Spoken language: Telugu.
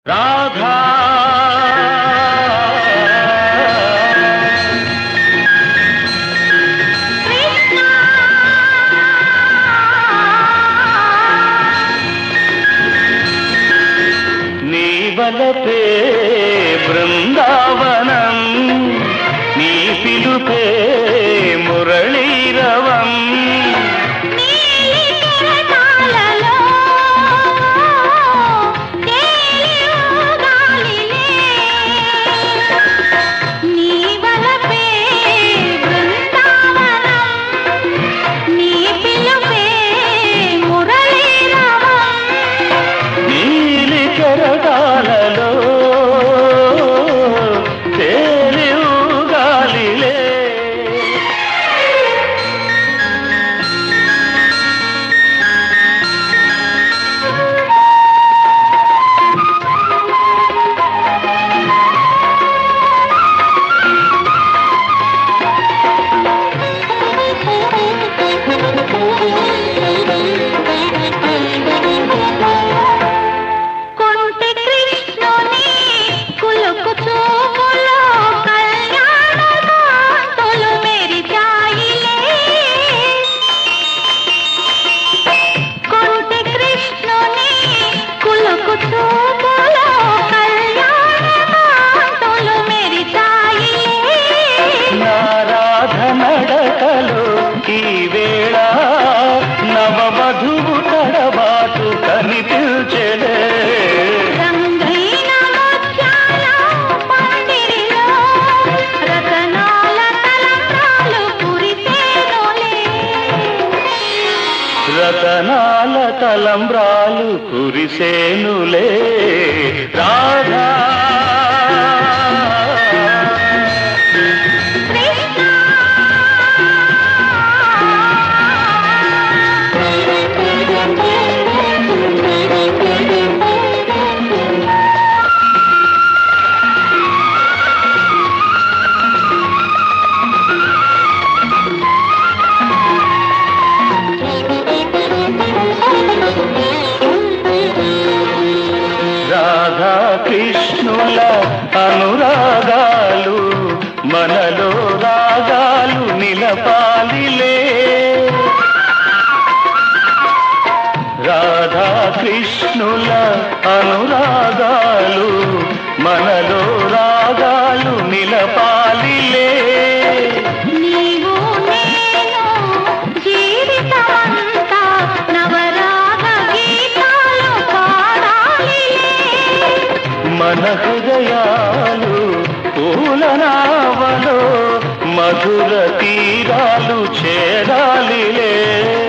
రాధా నీ వలపే బృందావనం నీ పిలుపే మురళీరవం నీలి కెరటాలలో తేలి ఊగాలిలే కొంటె కృష్ణుని కులుకు చూపులో కళ్యాణ కాంతులు మెరిచాయిలే కొంటె కృష్ణుని కులుకు చూపులో కళ్యాణ కాంతులు మెరిచాయిలే నారాధ నడకలు ఈ వేళ నవవధువు తడబాటు కనిపించలే రంగైన ముత్యాల పందిరిలో రతనాల తలంబ్రాలు కురిసేనులే రతనాల తలంబ్రాలు కురిసేనులే రాధా రాధా కృష్ణుల అనురాగాలు మనలో రాగాలు నిలపాలిలే రాధా కృష్ణుల అనురాగాలు మనలో రాగాలు నిలపాలిలే నీవు నేను జీవితమంతా నవరాగ గీతాలు పాడాలిలే మన హృదయాలు పూలనావలో మధుర తీరాలు చేరాలిలే